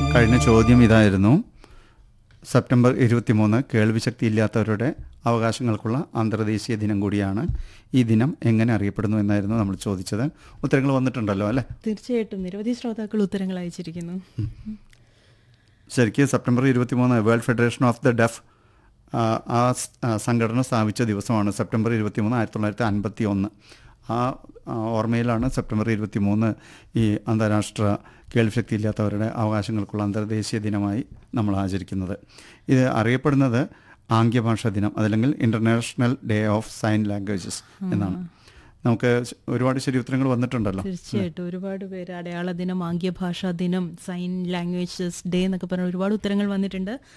കഴിഞ്ഞ ചോദ്യം ഇതായിരുന്നു സെപ്റ്റംബർ ഇരുപത്തിമൂന്ന് കേൾവിശക്തി ഇല്ലാത്തവരുടെ അവകാശങ്ങൾക്കുള്ള അന്തർദേശീയ ദിനം കൂടിയാണ് ഈ ദിനം എങ്ങനെ അറിയപ്പെടുന്നു എന്നായിരുന്നു നമ്മൾ ചോദിച്ചത് ഉത്തരങ്ങൾ വന്നിട്ടുണ്ടല്ലോ അല്ലേ തീർച്ചയായിട്ടും നിരവധി ശ്രോതാക്കൾ ഉത്തരങ്ങൾ അയച്ചിരിക്കുന്നു ശരിക്കും സെപ്റ്റംബർ ഇരുപത്തിമൂന്ന് world federation of the deaf ആ, ആ സ്- ആ സംഘടന സ്ഥാപിച്ച ദിവസമാണ് സെപ്റ്റംബർ ഇരുപത്തിമൂന്ന് ആയിരത്തി തൊള്ളായിരത്തി അൻപത്തി ഒന്ന് ആ ആ ഓർമ്മയിലാണ് സെപ്റ്റംബർ ഇരുപത്തിമൂന്ന് ഈ അന്താരാഷ്ട്ര കേൾവിശക്തി ഇല്ലാത്തവരുടെ അവകാശങ്ങൾക്കുള്ള അന്തർദേശീയ ദിനമായി നമ്മൾ ആചരിക്കുന്നത് ഇത് അറിയപ്പെടുന്നത് ആംഗ്യഭാഷാ ദിനം അതല്ലെങ്കിൽ international day of sign languages എന്നാണ് നമുക്ക് ഒരുപാട് ശരി ഉത്തരങ്ങൾ വന്നിട്ടുണ്ടല്ലോ തീർച്ചയായിട്ടും ഒരുപാട് പേര് അടയാള ദിനം ആംഗ്യഭാഷാ ദിനം സൈൻ ലാംഗ്വേജസ് ഡേ എന്നൊക്കെ പറഞ്ഞ ഒരുപാട് ഉത്തരങ്ങൾ വന്നിട്ടുണ്ട്